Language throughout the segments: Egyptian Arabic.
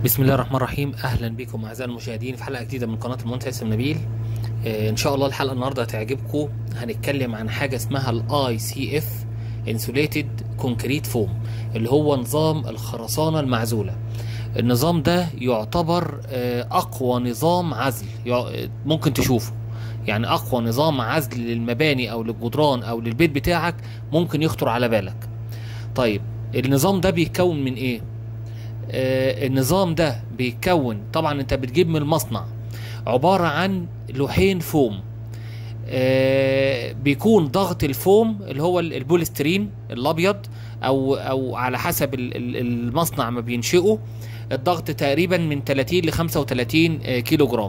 بسم الله الرحمن الرحيم اهلا بكم اعزائي المشاهدين في حلقه جديده من قناه المهندس اسم نبيل آه، ان شاء الله الحلقه النهارده هتعجبكم هنتكلم عن حاجه اسمها الاي سي اف انسوليتد كونكريت فوم اللي هو نظام الخرسانه المعزوله النظام ده يعتبر آه، اقوى نظام عزل يع- ممكن تشوفه يعني اقوى نظام عزل للمباني او للجدران او للبيت بتاعك ممكن يخطر على بالك طيب النظام ده بيتكون من ايه آه، النظام ده بيتكون طبعا انت بتجيب من المصنع عبارة عن لوحين فوم آه، بيكون ضغط الفوم اللي هو ال- البوليسترين الابيض او او على حسب ال- ال- المصنع ما بينشئه الضغط تقريبا من 30 ل 35 آه، كيلو جرام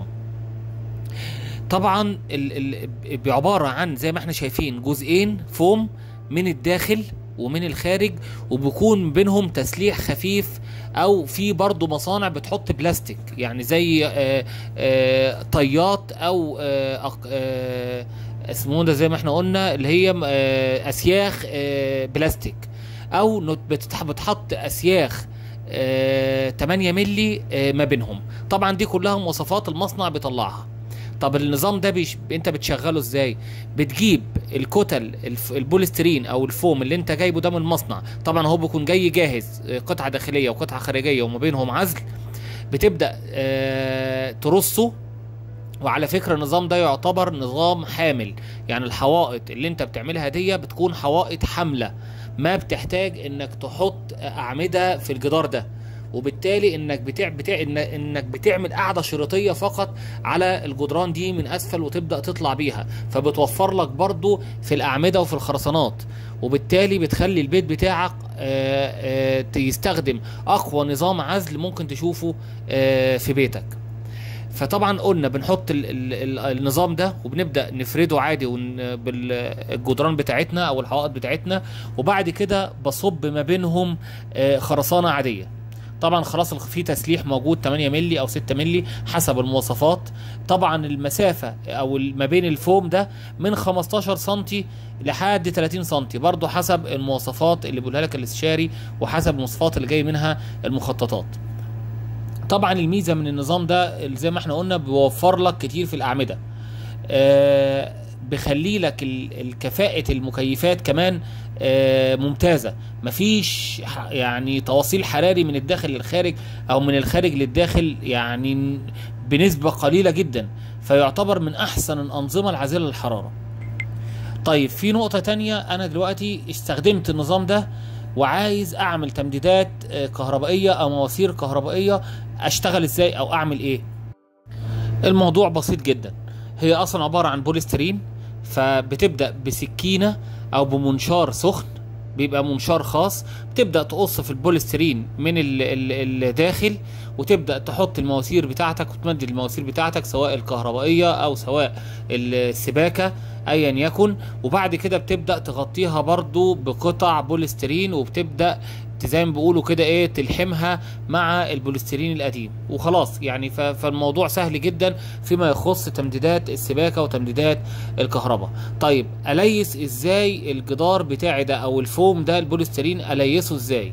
طبعا ال ال بعبارة عن زي ما احنا شايفين جزئين فوم من الداخل ومن الخارج وبيكون بينهم تسليح خفيف او في برضه مصانع بتحط بلاستيك يعني زي آه، آه، طيات او آه، أق- آه، اسمه ده زي ما احنا قلنا اللي هي آه، اسياخ آه، بلاستيك او نت- بتتح- بتحط اسياخ آه، 8 مللي آه، ما بينهم طبعا دي كلها مواصفات المصنع بيطلعها طب النظام ده بيش... انت بتشغله ازاي بتجيب الكتل الف... البوليسترين او الفوم اللي انت جايبه ده من المصنع طبعا هو بيكون جاي جاهز آه، قطعه داخليه وقطعه خارجيه وما بينهم عزل بتبدا آه... ترصه وعلى فكرة النظام ده يعتبر نظام حامل يعني الحوائط اللي انت بتعملها دي بتكون حوائط حاملة ما بتحتاج انك تحط اعمدة في الجدار ده وبالتالي انك بتع... بتع... إن- انك بتعمل قاعده شريطيه فقط على الجدران دي من اسفل وتبدا تطلع بيها فبتوفر لك برضو في الاعمده وفي الخرسانات وبالتالي بتخلي البيت بتاعك آه، آه، يستخدم اقوى نظام عزل ممكن تشوفه آه، في بيتك فطبعا قلنا بنحط ال ال ال النظام ده وبنبدا نفرده عادي ون- بالجدران بتاعتنا او الحوائط بتاعتنا وبعد كده بصب ما بينهم آه، خرسانه عاديه طبعا خلاص في تسليح موجود 8 مللي او 6 مللي حسب المواصفات طبعا المسافه او ما بين الفوم ده من 15 سم لحد 30 سم برضه حسب المواصفات اللي بيقولها لك الاستشاري وحسب المواصفات اللي جاي منها المخططات طبعا الميزه من النظام ده اللي زي ما احنا قلنا بيوفر لك كتير في الاعمده آه بيخلي لك ال- الكفاءة المكيفات كمان آه ممتازة مفيش ح- يعني توصيل حراري من الداخل للخارج او من الخارج للداخل يعني ن- بنسبة قليلة جدا فيعتبر من احسن الانظمة العازلة للحرارة طيب في نقطة تانية أنا دلوقتي استخدمت النظام ده وعايز أعمل تمديدات آه، كهربائية أو مواسير كهربائية أشتغل إزاي أو أعمل إيه؟ الموضوع بسيط جدا هي أصلا عبارة عن بوليسترين فبتبدأ بسكينة أو بمنشار سخن بيبقى منشار خاص بتبدأ تقص في البوليسترين من ال- ال- الداخل وتبدأ تحط المواسير بتاعتك وتمدد المواسير بتاعتك سواء الكهربائية أو سواء السباكة ايا يكن وبعد كده بتبدا تغطيها برضو بقطع بوليسترين وبتبدا ت- زي ما بيقولوا كده ايه تلحمها مع البوليسترين القديم وخلاص يعني ف- فالموضوع سهل جدا فيما يخص تمديدات السباكه وتمديدات الكهرباء طيب اليس ازاي الجدار بتاعي ده او الفوم ده البوليسترين اليسه ازاي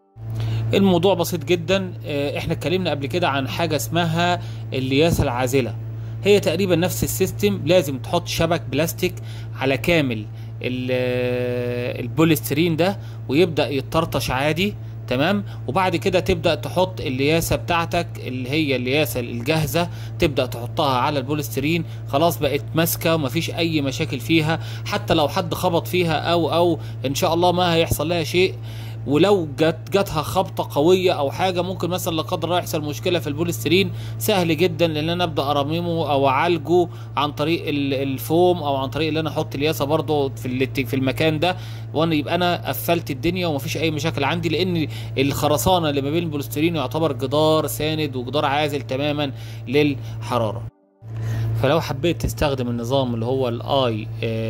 الموضوع بسيط جدا آه، احنا اتكلمنا قبل كده عن حاجه اسمها الياسه العازله هي تقريبا نفس السيستم لازم تحط شبك بلاستيك على كامل ال- آه، البوليسترين ده ويبدا يتطرطش عادي تمام وبعد كده تبدا تحط الياسه بتاعتك اللي هي الياسه الجاهزه تبدا تحطها على البوليسترين خلاص بقت ماسكه ومفيش اي مشاكل فيها حتى لو حد خبط فيها او او ان شاء الله ما هيحصل لها شيء ولو جت جاتها خبطه قويه او حاجه ممكن مثلا لا قدر الله يحصل مشكله في البوليسترين سهل جدا ان انا ابدا ارممه او اعالجه عن طريق ال- الفوم او عن طريق ان انا احط الياسه برضه في الات- في المكان ده وانا يبقى انا قفلت الدنيا ومفيش اي مشاكل عندي لان الخرسانه اللي ما بين البوليسترين يعتبر جدار ساند وجدار عازل تماما للحراره فلو حبيت تستخدم النظام اللي هو الاي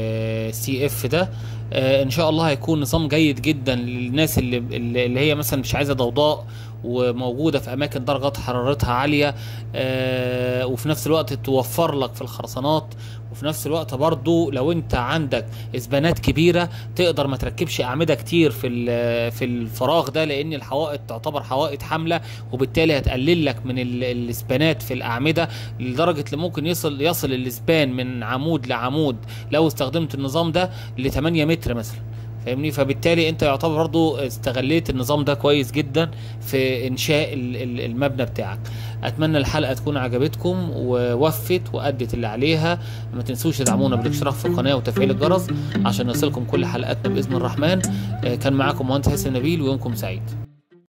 سي اف ده آه، ان شاء الله هيكون نظام جيد جدا للناس اللي اللي هي مثلا مش عايزه ضوضاء وموجوده في اماكن درجات حرارتها عاليه آه، وفي نفس الوقت توفر لك في الخرسانات وفي نفس الوقت برضو لو انت عندك اسبانات كبيره تقدر ما تركبش اعمده كتير في ال- في الفراغ ده لان الحوائط تعتبر حوائط حامله وبالتالي هتقلل لك من ال- الاسبانات في الاعمده لدرجه اللي ممكن يصل يصل الاسبان من عمود لعمود لو استخدمت النظام ده ل 8 متر مثلا فاهمني فبالتالي انت يعتبر برضو استغليت النظام ده كويس جدا في انشاء ال- ال- المبنى بتاعك اتمنى الحلقه تكون عجبتكم ووفت وادت اللي عليها ما تنسوش تدعمونا بالاشتراك في القناه وتفعيل الجرس عشان يصلكم كل حلقاتنا باذن الرحمن آه، كان معاكم مهندس حسن نبيل ويومكم سعيد